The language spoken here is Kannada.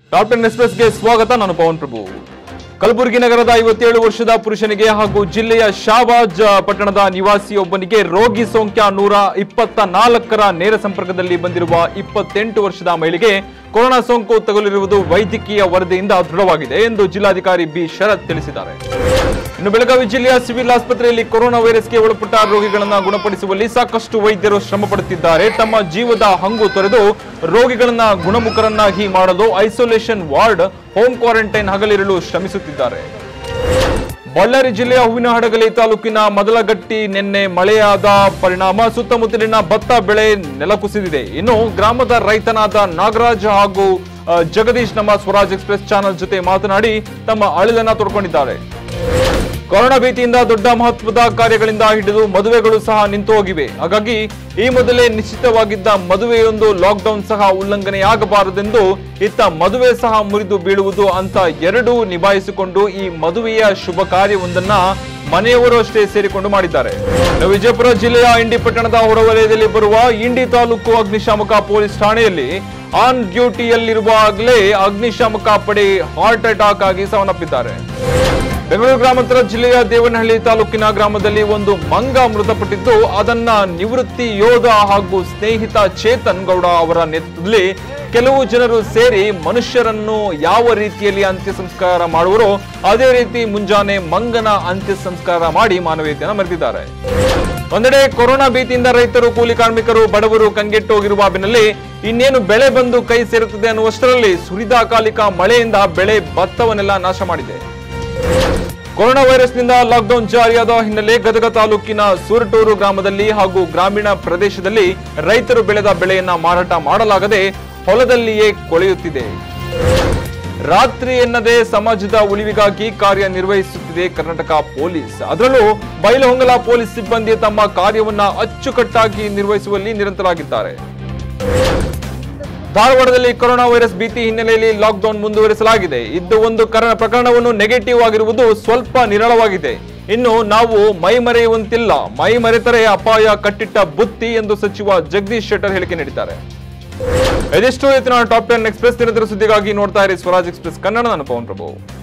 ಟಾಪ್ ಟೆನ್ ಎಕ್ಸ್ಪ್ರೆಸ್ಗೆ ಸ್ವಾಗತ ನಾನು ಪವನ್ ಪ್ರಭು ಕಲಬುರಗಿ ನಗರದ ಐವತ್ತೇಳು ವರ್ಷದ ಪುರುಷನಿಗೆ ಹಾಗೂ ಜಿಲ್ಲೆಯ ಶಾಬಾಜ್ ಪಟ್ಟಣದ ನಿವಾಸಿಯೊಬ್ಬನಿಗೆ ರೋಗಿ ಸೋಂಕ್ಯ ನೂರ ಇಪ್ಪತ್ತ ನಾಲ್ಕರ ನೇರ ಸಂಪರ್ಕದಲ್ಲಿ ಬಂದಿರುವ ಇಪ್ಪತ್ತೆಂಟು ವರ್ಷದ ಮಹಿಳೆಗೆ ಕೊರೋನಾ ಸೋಂಕು ತಗುಲಿರುವುದು ವೈದ್ಯಕೀಯ ವರದಿಯಿಂದ ದೃಢವಾಗಿದೆ ಎಂದು ಜಿಲ್ಲಾಧಿಕಾರಿ ಬಿ ಶರತ್ ತಿಳಿಸಿದ್ದಾರೆ ಇನ್ನು ಬೆಳಗಾವಿ ಜಿಲ್ಲೆಯ ಸಿವಿಲ್ ಆಸ್ಪತ್ರೆಯಲ್ಲಿ ಕೊರೋನಾ ವೈರಸ್ಗೆ ಒಳಪಟ್ಟ ರೋಗಿಗಳನ್ನ ಗುಣಪಡಿಸುವಲ್ಲಿ ಸಾಕಷ್ಟು ವೈದ್ಯರು ಶ್ರಮ ಪಡುತ್ತಿದ್ದಾರೆ ತಮ್ಮ ಜೀವದ ಹಂಗು ತೊರೆದು ರೋಗಿಗಳನ್ನ ಗುಣಮುಖರನ್ನಾಗಿ ಮಾಡಲು ಐಸೋಲೇಷನ್ ವಾರ್ಡ್ ಹೋಮ್ ಕ್ವಾರಂಟೈನ್ ಹಗಲಿರಲು ಶ್ರಮಿಸುತ್ತಿದ್ದಾರೆ ಬಳ್ಳಾರಿ ಜಿಲ್ಲೆಯ ಹೂವಿನಹಡಗಲಿ ತಾಲೂಕಿನ ಮೊದಲಗಟ್ಟಿ ನಿನ್ನೆ ಮಳೆಯಾದ ಪರಿಣಾಮ ಸುತ್ತಮುತ್ತಲಿನ ಭತ್ತ ಬೆಳೆ ನೆಲಕುಸಿದಿದೆ ಇನ್ನು ಗ್ರಾಮದ ರೈತನಾದ ನಾಗರಾಜ್ ಹಾಗೂ ಆ, ಜಗದೀಶ್ ನಮ್ಮ ಸ್ವರಾಜ್ ಎಕ್ಸ್ಪ್ರೆಸ್ ಚಾನೆಲ್ ಜೊತೆ ಮಾತನಾಡಿ ತಮ್ಮ ಅಳಿಲನ್ನ ತೊಡ್ಕೊಂಡಿದ್ದಾರೆ ಕೊರೋನಾ ಭೀತಿಯಿಂದ ದೊಡ್ಡ ಮಹತ್ವದ ಕಾರ್ಯಗಳಿಂದ ಹಿಡಿದು ಮದುವೆಗಳು ಸಹ ನಿಂತು ಹೋಗಿವೆ ಹಾಗಾಗಿ ಈ ಮೊದಲೇ ನಿಶ್ಚಿತವಾಗಿದ್ದ ಮದುವೆಯೊಂದು ಲಾಕ್ಡೌನ್ ಸಹ ಉಲ್ಲಂಘನೆಯಾಗಬಾರದೆಂದು ಇತ್ತ ಮದುವೆ ಸಹ ಮುರಿದು ಬೀಳುವುದು ಅಂತ ಎರಡೂ ನಿಭಾಯಿಸಿಕೊಂಡು ಈ ಮದುವೆಯ ಶುಭ ಕಾರ್ಯವೊಂದನ್ನ ಮನೆಯವರು ಅಷ್ಟೇ ಸೇರಿಕೊಂಡು ಮಾಡಿದ್ದಾರೆ ಇನ್ನು ವಿಜಯಪುರ ಜಿಲ್ಲೆಯ ಇಂಡಿ ಪಟ್ಟಣದ ಹೊರವಲಯದಲ್ಲಿ ಬರುವ ಇಂಡಿ ತಾಲೂಕು ಅಗ್ನಿಶಾಮಕ ಪೊಲೀಸ್ ಠಾಣೆಯಲ್ಲಿ ಆನ್ ಡ್ಯೂಟಿಯಲ್ಲಿರುವಾಗಲೇ ಅಗ್ನಿಶಾಮಕ ಪಡೆ ಹಾರ್ಟ್ ಅಟ್ಯಾಕ್ ಆಗಿ ಸಾವನ್ನಪ್ಪಿದ್ದಾರೆ ಬೆಂಗಳೂರು ಗ್ರಾಮಾಂತರ ಜಿಲ್ಲೆಯ ದೇವನಹಳ್ಳಿ ತಾಲೂಕಿನ ಗ್ರಾಮದಲ್ಲಿ ಒಂದು ಮಂಗ ಮೃತಪಟ್ಟಿದ್ದು ಅದನ್ನ ನಿವೃತ್ತಿ ಯೋಧ ಹಾಗೂ ಸ್ನೇಹಿತ ಚೇತನ್ ಗೌಡ ಅವರ ನೇತೃತ್ವದಲ್ಲಿ ಕೆಲವು ಜನರು ಸೇರಿ ಮನುಷ್ಯರನ್ನು ಯಾವ ರೀತಿಯಲ್ಲಿ ಅಂತ್ಯ ಸಂಸ್ಕಾರ ಮಾಡುವರೋ ಅದೇ ರೀತಿ ಮುಂಜಾನೆ ಮಂಗನ ಅಂತ್ಯ ಸಂಸ್ಕಾರ ಮಾಡಿ ಮಾನವೀಯತೆಯನ್ನು ಮೆರೆದಿದ್ದಾರೆ ಒಂದೆಡೆ ಕೊರೋನಾ ಭೀತಿಯಿಂದ ರೈತರು ಕೂಲಿ ಕಾರ್ಮಿಕರು ಬಡವರು ಕಂಗೆಟ್ಟು ಹೋಗಿರುವ ಬೆನ್ನಲ್ಲೇ ಇನ್ನೇನು ಬೆಳೆ ಬಂದು ಕೈ ಸೇರುತ್ತದೆ ಅನ್ನುವಷ್ಟರಲ್ಲಿ ಸುರಿದ ಅಕಾಲಿಕ ಮಳೆಯಿಂದ ಬೆಳೆ ಭತ್ತವನ್ನೆಲ್ಲ ನಾಶ ಮಾಡಿದೆ ಕೊರೋನಾ ವೈರಸ್ನಿಂದ ಲಾಕ್ಡೌನ್ ಜಾರಿಯಾದ ಹಿನ್ನೆಲೆ ಗದಗ ತಾಲೂಕಿನ ಸೂರಟೂರು ಗ್ರಾಮದಲ್ಲಿ ಹಾಗೂ ಗ್ರಾಮೀಣ ಪ್ರದೇಶದಲ್ಲಿ ರೈತರು ಬೆಳೆದ ಬೆಳೆಯನ್ನ ಮಾರಾಟ ಮಾಡಲಾಗದೆ ಹೊಲದಲ್ಲಿಯೇ ಕೊಳೆಯುತ್ತಿದೆ ರಾತ್ರಿ ಎನ್ನದೇ ಸಮಾಜದ ಉಳಿವಿಗಾಗಿ ಕಾರ್ಯನಿರ್ವಹಿಸುತ್ತಿದೆ ಕರ್ನಾಟಕ ಪೊಲೀಸ್ ಅದರಲ್ಲೂ ಬೈಲಹೊಂಗಲ ಪೊಲೀಸ್ ಸಿಬ್ಬಂದಿ ತಮ್ಮ ಕಾರ್ಯವನ್ನ ಅಚ್ಚುಕಟ್ಟಾಗಿ ನಿರ್ವಹಿಸುವಲ್ಲಿ ನಿರಂತರಾಗಿದ್ದಾರೆ ಧಾರವಾಡದಲ್ಲಿ ಕೊರೋನಾ ವೈರಸ್ ಭೀತಿ ಹಿನ್ನೆಲೆಯಲ್ಲಿ ಲಾಕ್ಡೌನ್ ಮುಂದುವರಿಸಲಾಗಿದೆ ಇದ್ದು ಒಂದು ಕರ ಪ್ರಕರಣವನ್ನು ನೆಗೆಟಿವ್ ಆಗಿರುವುದು ಸ್ವಲ್ಪ ನಿರಳವಾಗಿದೆ ಇನ್ನು ನಾವು ಮೈ ಮರೆಯುವಂತಿಲ್ಲ ಮೈ ಮರೆತರೆ ಅಪಾಯ ಕಟ್ಟಿಟ್ಟ ಬುತ್ತಿ ಎಂದು ಸಚಿವ ಜಗದೀಶ್ ಶೆಟ್ಟರ್ ಹೇಳಿಕೆ ನೀಡಿದ್ದಾರೆ ಇದಿಷ್ಟು ಇವತ್ತಿನ ಟಾಪ್ ಟೆನ್ ಎಕ್ಸ್ಪ್ರೆಸ್ ನಿರಂತರ ಸುದ್ದಿಗಾಗಿ ನೋಡ್ತಾ ಇರಿ ಸ್ವರಾಜ್ ಎಕ್ಸ್ಪ್ರೆಸ್ ಕನ್ನಡ ನಾನು ಪವನ್ ಪ್ರಭು